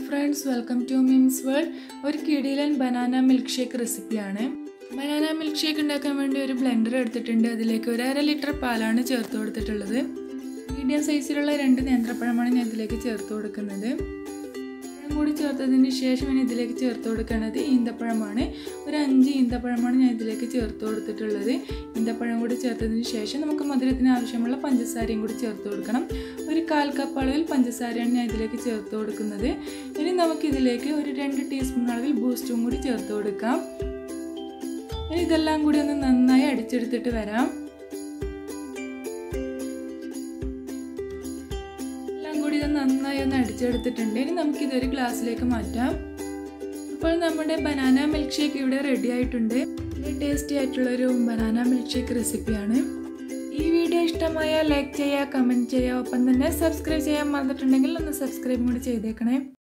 friends welcome to Mims World ഒരു കിടിലൻ banana milk shake റെസിപ്പിയാണ് ബനാന മിൽക്ക് ഷേക്ക് ഉണ്ടാക്കാൻ വേണ്ടി ഒരു ബ്ലെൻഡർ എടുത്തിട്ടുണ്ട് അതിലേക്ക് ഒരു അര ലിറ്റർ പാലാണ് ചേർത്ത് കൊടുത്തിട്ടുള്ളത് മീഡിയം സൈസിലുള്ള രണ്ട് നേന്ത്രപ്പഴമാണ് ഞാൻ ഇതിലേക്ക് ചേർത്ത് കൊടുക്കുന്നത് പഴം കൂടി ചേർത്തതിന് ശേഷം ഞാൻ ഇതിലേക്ക് ചേർത്ത് കൊടുക്കുന്നത് ഈന്തപ്പഴമാണ് ഒരു അഞ്ച് ഈന്തപ്പഴമാണ് ഞാൻ ഇതിലേക്ക് ചേർത്ത് കൊടുത്തിട്ടുള്ളത് ഈന്തപ്പഴം കൂടി ചേർത്തതിന് ശേഷം നമുക്ക് മധുരത്തിന് ആവശ്യമുള്ള പഞ്ചസാരയും കൂടി ചേർത്ത് കൊടുക്കണം ഒരു കാൽ കപ്പ് അളവിൽ പഞ്ചസാരയാണ് ഞാൻ ഇതിലേക്ക് ചേർത്ത് കൊടുക്കുന്നത് ഇനി നമുക്ക് ഇതിലേക്ക് ഒരു രണ്ട് ടീസ്പൂൺ അളവിൽ ബൂസ്റ്റും കൂടി ചേർത്ത് കൊടുക്കാം ഇനി ഇതെല്ലാം കൂടി ഒന്ന് നന്നായി അടിച്ചെടുത്തിട്ട് വരാം എല്ലാം കൂടി ഇത് നന്നായി ഒന്ന് അടിച്ചെടുത്തിട്ടുണ്ട് ഇനി നമുക്കിതൊരു ഗ്ലാസ്സിലേക്ക് മാറ്റാം ഇപ്പോൾ നമ്മുടെ ബനാന മിൽക്ക് ഷേക്ക് ഇവിടെ റെഡി ആയിട്ടുണ്ട് ടേസ്റ്റി ആയിട്ടുള്ള ഒരു ബനാന മിൽക്ക് ഷേക്ക് റെസിപ്പിയാണ് ഈ വീഡിയോ ഇഷ്ടമായ ലൈക്ക് ചെയ്യുക കമൻറ്റ് ചെയ്യുക ഒപ്പം തന്നെ സബ്സ്ക്രൈബ് ചെയ്യാൻ മറന്നിട്ടുണ്ടെങ്കിൽ ഒന്ന് സബ്സ്ക്രൈബ് കൂടി ചെയ്തേക്കണേ